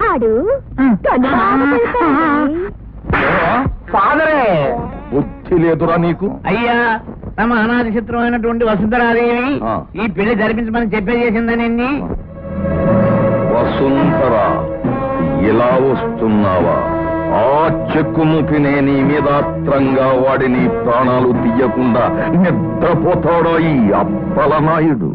ఆడు ఫాదరే బుద్ధి లేదురా నీకు అయ్యా తమ అనాది చిత్రమైనటువంటి వసుంధరాదేవి ఆ. ఈ పెళ్లి జరిపించమని చెప్పే చేసిందని వసుంధర ఇలా వస్తున్నావా ఆ చెక్కు ముపినే నీ మీద అస్త్రంగా వాడి నీ ప్రాణాలు తీయకుండా నిద్రపోతాడో ఈ అప్పలనాయుడు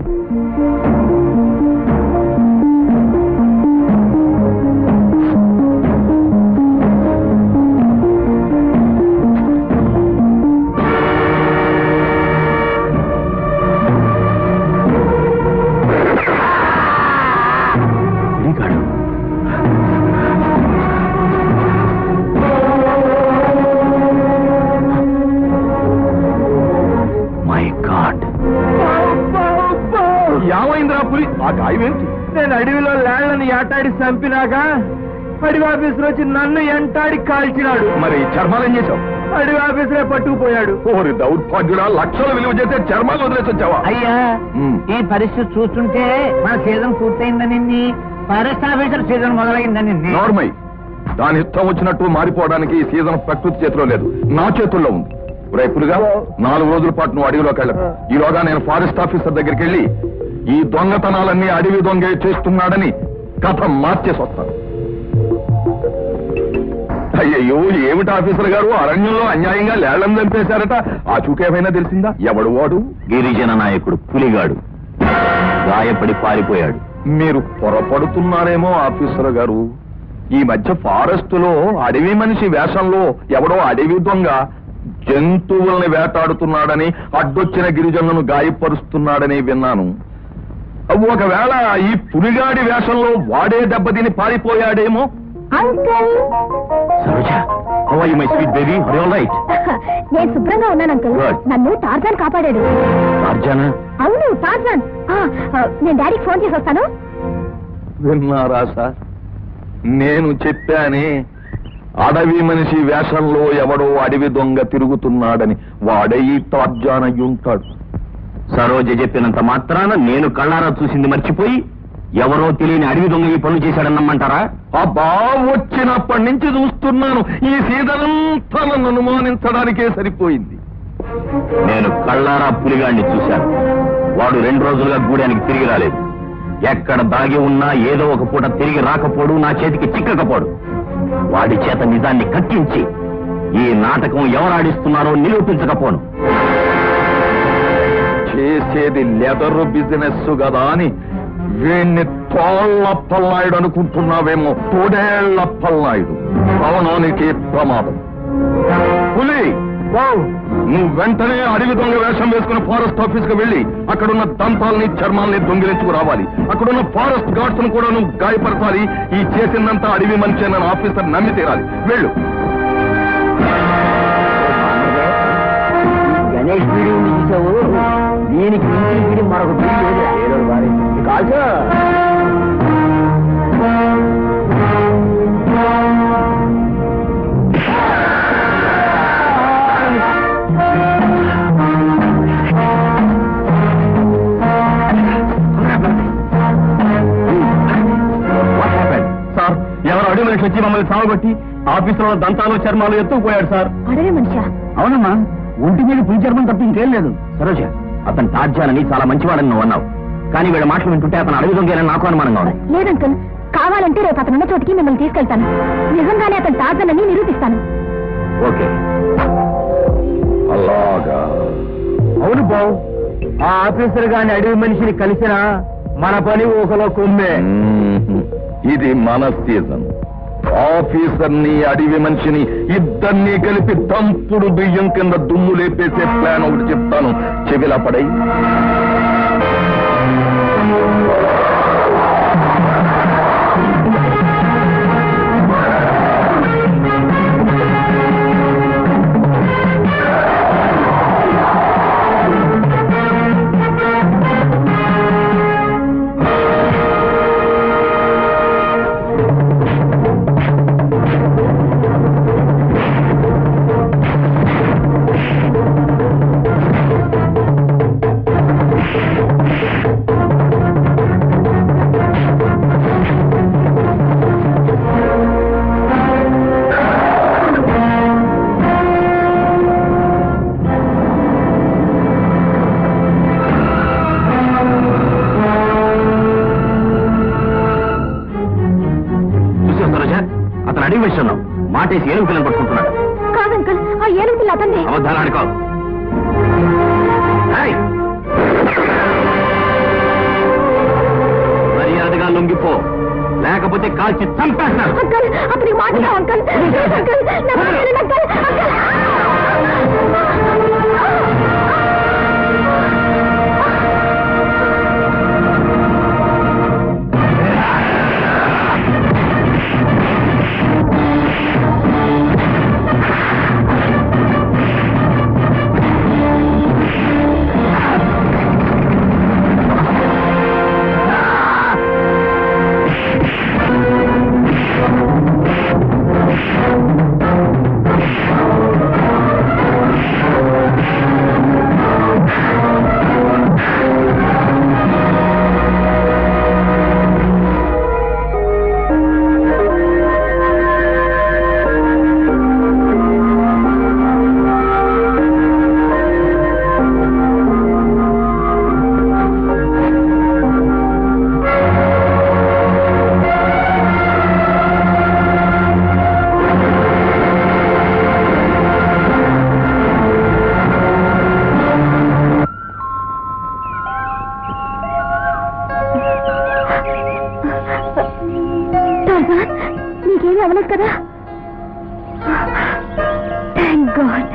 మై గాడ్ ఏమైందిరా పులి ఆ గాయమేంటి నేను అడవిలో ల్యాండ్లను ఏటాడి చంపినాక అడవి ఆఫీసర్ వచ్చి నన్ను ఎంటాడి కాల్చినాడు మరి చర్మాలు ఏం చేసావు అడవి ఆఫీసరే పట్టుకుపోయాడు ఓరి దౌర్భాగ్యుడా లక్షలు విలువ చేసే చర్మాలు వదిలేసి వచ్చావా అయ్యా మ్. ఈ పరిస్థితి చూస్తుంటే మన సీజన్ పూర్తయిందని ఫారెస్ట్ ఆఫీసర్ సీజన్ మొదలైందని నార్మల్ దాని ఇష్టం వచ్చినట్టు మారిపోవడానికి ఈ సీజన్ ప్రకృతి చేతిలో లేదు నా చేతుల్లో ఉంది రేపులుగా నాలుగు రోజుల పాటు నువ్వు అడవిలోకి వెళ్ళకు ఈలోగా నేను ఫారెస్ట్ ఆఫీసర్ దగ్గరికి వెళ్ళి ఈ దొంగతనాలన్నీ అడవి దొంగే చేస్తున్నాడని కథ మార్చేసి వస్తాను అయ్యయ్యో ఏమిటి ఆఫీసర్ గారు అరణ్యంలో అన్యాయంగా లేళ్లను చంపేశారట ఆ చూకేమైనా తెలిసిందా ఎవడు వాడు గిరిజన నాయకుడు పులిగాడు గాయపడి పారిపోయాడు మీరు పొరపడుతున్నారేమో ఆఫీసర్ గారు ఈ మధ్య ఫారెస్ట్ లో అడవి మనిషి వేషంలో ఎవడో అడవి దొంగ జంతువుల్ని వేటాడుతున్నాడని అడ్డొచ్చిన గిరిజనులను గాయపరుస్తున్నాడని విన్నాను ఒకవేళ ఈ పులిగాడి వేషంలో వాడే దెబ్బతిని పారిపోయాడేమో uncle Saroja how are you my sweet baby are you right నేను శుభ్రంగా ఉన్నాను అంకుల్ Good. నన్ను టార్జాన్ కాపాడాడు అర్జానా అవును టార్జాన్ ఆ, ఆ, నేను డాడీకి ఫోన్ చేసి వస్తాను విన్నారా సార్ నేను చెప్పానే అడవి మనిషి వేషంలో ఎవడో అడవి దొంగ తిరుగుతున్నాడని వాడే ఈ టార్జానయ్యుంటాడు సరోజ చెప్పినంత మాత్రాన నేను కళ్ళారా చూసింది మర్చిపోయి ఎవరో తెలియని అడవి దొంగ ఈ పనులు చేశాడన్నమ్మంటారా అబ్బా వచ్చినప్పటి నుంచి చూస్తున్నాను ఈ సీజనంతా నన్ను అనుమానించడానికే సరిపోయింది నేను కళ్ళారా పులిగాడిని చూశాను వాడు రెండు రోజులుగా గూడానికి తిరిగి రాలేదు ఎక్కడ దాగి ఉన్నా ఏదో ఒక పూట తిరిగి రాకపోడు నా చేతికి చిక్కకపోడు వాడి చేత నిజాన్ని కక్కించి ఈ నాటకం ఎవరాడిస్తున్నారో నిరూపించకపోను చేసేది లెదర్ బిజినెస్ కదా అని వీణ్ణి తోళ్ల పల్లాయుడు అనుకుంటున్నావేమో తోడేళ్ల పల్లాయుడు భవనానికి ప్రమాదం పులి నువ్వు వెంటనే అడవి దొంగ వేషం వేసుకుని ఫారెస్ట్ ఆఫీస్ కు వెళ్ళి అక్కడున్న దంతాలని చర్మాలని దొంగిలించుకు రావాలి అక్కడున్న ఫారెస్ట్ గార్డ్స్ ను కూడా నువ్వు గాయపరచాలి ఈ చేసిందంతా అడవి మనిషి అని ఆఫీసర్ నమ్మి తీరాలి వెళ్ళు గణేష్ వీడియో చూసావు దీనికి మించిన వీడియో మరొక వీడియో కాదు సార్ ఎవరు అడవి మనిషి వచ్చి మమ్మల్ని సాగొట్టి ఆఫీసులో దంతాలు చర్మాలు ఎత్తుకుపోయాడు సార్ అడవి మనిషా అవునమ్మా ఒంటి మీద పులి చర్మం తప్ప ఇంకేం లేదు సరోజ అతను తాజ్యాలని చాలా మంచివాడని నువ్వు అన్నావు కానీ వీళ్ళ మాటలు వింటుంటే అతను అడవి దొంగేనని నాకు అనుమానంగా ఉంది లేదు అంకుల్ కావాలంటే రేపు అతను ఉన్న చోటికి మిమ్మల్ని తీసుకెళ్తాను నిజంగానే అతను టార్జన్ అని నిరూపిస్తాను ఓకే అలాగా అవును బావు ఆ ఆఫీసర్ గాని అడవి మనిషిని కలిసిన మన పని ఊహలో కొమ్మే మ్మ్. ఇది మన సీజన్ ఆఫీసర్ ని అడవి మనిషిని ఇద్దరిని కలిపి దంపుడు బియ్యం కింద దుమ్ము లేపేసే ప్లాన్ ఒకటి చెప్తాను చెవిలా పడై అడిగి విషయంలో మాటేసి ఏనుగు పిల్లని పట్టుకుంటున్నాడు కాదు అంకుల్ ఆ ఏనుగు పిల్ల అతండి అబద్ధాలు ఆడుకో ఏయ్! మర్యాదగా లొంగిపో లేకపోతే కాల్చి చంపేస్తారు అంకల్ అప్పుడు మాట వినవు, అంకల్ ప్లీజ్, అంకల్ నా మాట వినండి, అంకల్ అంకల్ టార్జాన్ నీకేమీ అవ్వలేదు కదా థ్యాంక్ గాడ్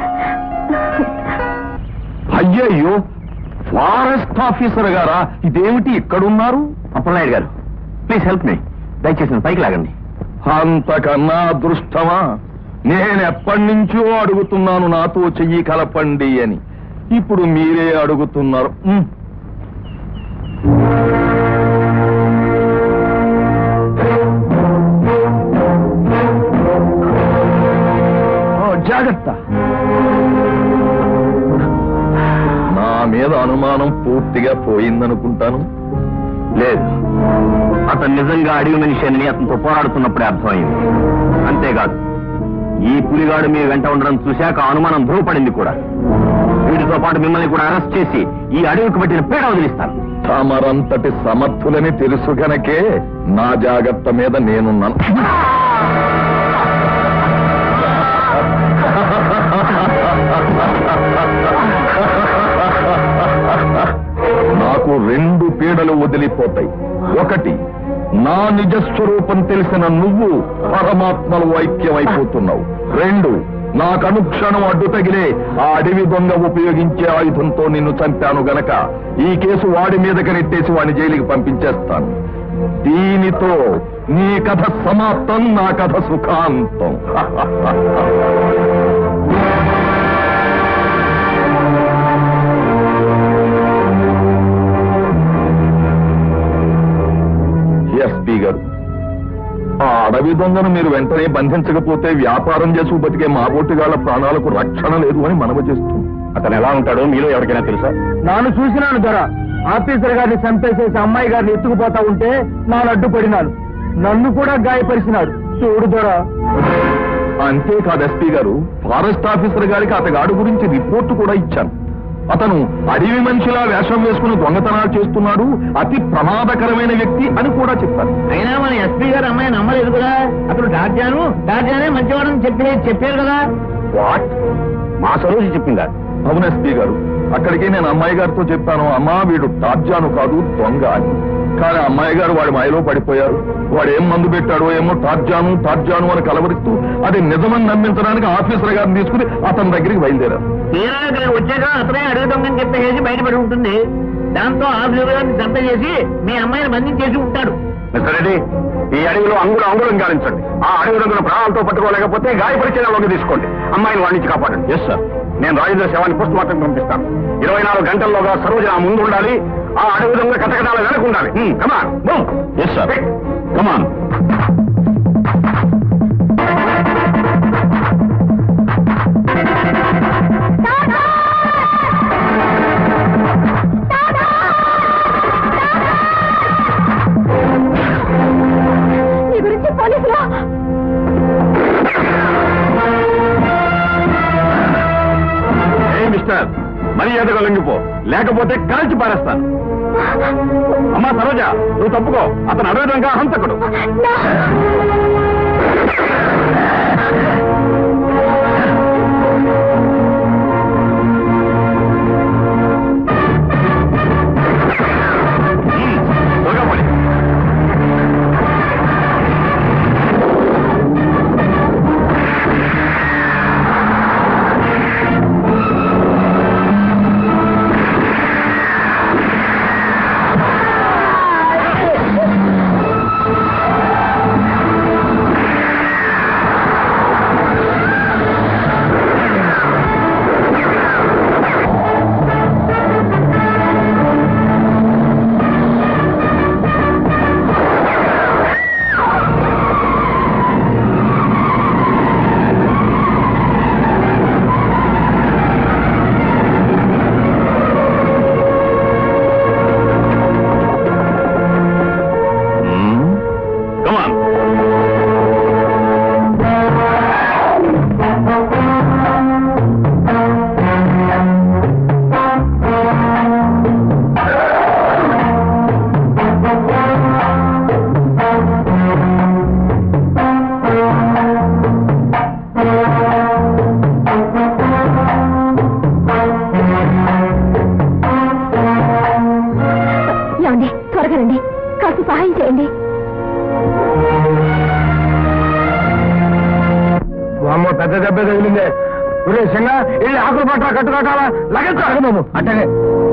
అయ్యయ్యో ఫారెస్ట్ ఆఫీసర్ గారా ఇదేమిటి ఇక్కడున్నారు అప్పలనాయుడు గారు ప్లీజ్ హెల్ప్ మీ దయచేసి నన్ను పైకి లాగండి అంతకన్నా అదృష్టమా నేనెప్పటి నుంచో అడుగుతున్నాను నాతో చెయ్యి కలపండి అని ఇప్పుడు మీరే అడుగుతున్నారు ఉమ్. ఓ, జాగ్రత్త నా మీద అనుమానం పూర్తిగా పోయిందనుకుంటాను లేదు అతను నిజంగా అడవి మనిషి అని అతనితో పోరాడుతున్నప్పుడే అర్థమైంది అంతేకాదు ఈ పులిగాడు మీ వెంట ఉండడం చూశాక అనుమానం ధృవపడింది కూడా వీటితో పాటు మిమ్మల్ని కూడా అరెస్ట్ చేసి ఈ అడవికి పట్టిన పీడ వదిలిస్తాను తమరంతటి సమర్థులని తెలుసు గనకే నా జాగ్రత్త మీద నేనున్నాను నాకు రెండు పీడలు వదిలిపోతాయి ఒకటి నా నిజస్వరూపం తెలిసిన నువ్వు పరమాత్మలు ఐక్యమైపోతున్నావు రెండు నాకు అనుక్షణం అడ్డు తగిలే ఆ అడవి దొంగ ఉపయోగించే ఆయుధంతో నిన్ను చంపాను గనక ఈ కేసు వాడి మీదకి నెట్టేసి వాడిని జైలుకి పంపించేస్తాను దీనితో నీ కథ సమాప్తం నా కథ సుఖాంతం ఎస్పీ గారు ఆ అడవి దొంగను మీరు వెంటనే బంధించకపోతే వ్యాపారం చేసి బతికే మా బోటిగాళ్ల ప్రాణాలకు రక్షణ లేదు అని మనవి చేస్తుంది అతను ఎలా ఉంటాడో మీలో ఎవరికైనా తెలుసా నాను చూసినాను దొర ఆఫీసర్ గారిని చంపేసేసి అమ్మాయి గారిని ఎత్తుకుపోతా ఉంటే నాను అడ్డుపడినాను నన్ను కూడా గాయపరిచినాడు చూడు దొర అంతేకాదు ఎస్పీ గారు ఫారెస్ట్ ఆఫీసర్ గారికి అతగాడు గురించి రిపోర్ట్ కూడా ఇచ్చాను అతను అడవి మనిషిలా వేషం వేసుకుని దొంగతనాలు చేస్తున్నాడు అతి ప్రమాదకరమైన వ్యక్తి అని కూడా చెప్పారు అయినా మన ఎస్పీ గారు అమ్మాయి నమ్మలేదు కదా అతను టార్జాను టార్జానే మంచివాడని చెప్పి చెప్పారు కదా వాట్ మా సరోజు చెప్పిందా అవును ఎస్పీ గారు అక్కడికి నేను అమ్మాయి గారితో చెప్పాను అమ్మా వీడు టార్జాను కాదు దొంగ అని కానీ అమ్మాయి గారు వాడి మాయలో పడిపోయారు వాడు ఏం మందు పెట్టాడో ఏమో టార్జాను టార్జాను అని కలవరిస్తూ అది నిజమని నమ్మించడానికి ఆఫీసర్ గారిని తీసుకుని అతని దగ్గరికి బయలుదేరారు తీరా ఇక్కడ వచ్చాక అతనే అడుగు దొంగని చెప్పేసి బయటపడి ఉంటుంది దాంతో ఆఫీసర్ గారిని చంపేసి మీ అమ్మాయిని బంధించేసి ఉంటాడు మిస్టర్ రెడ్డి ఈ అడవిలో అంగుళం అంగుళం గాలించండి ఆ అడవి రంగుల ప్రాణాలతో పట్టుకోలేకపోతే గాయపరిచిన లోకి తీసుకోండి అమ్మాయిని వాడి నుంచి కాపాడండి ఎస్ సార్ నేను రాజేంద్ర శవాన్ని పోస్ట్ మార్టం పంపిస్తాను ఇరవై నాలుగు గంటల్లోగా సరోజన ఆ ముందు ఉండాలి ఆ అడవి దొంగ కటకటాల వెనక ఉండాలి కమాన్ ఎస్ సార్ కమాన్ నీ గురించి పోలీసులు ఏ మిస్టర్ మర్యాదగా లొంగిపో లేకపోతే కాల్చి పారేస్తాను అమ్మా సరోజ నువ్వు తప్పుకో అతను అడవి దొంగ హంతకుడు నా- పెద్ద దెబ్బ తగిలిందే ఒరే సింగ వెళ్ళి ఆకులు పట్టా కట్టు కట్టాలా లగెత్తా బాబు అట్టనే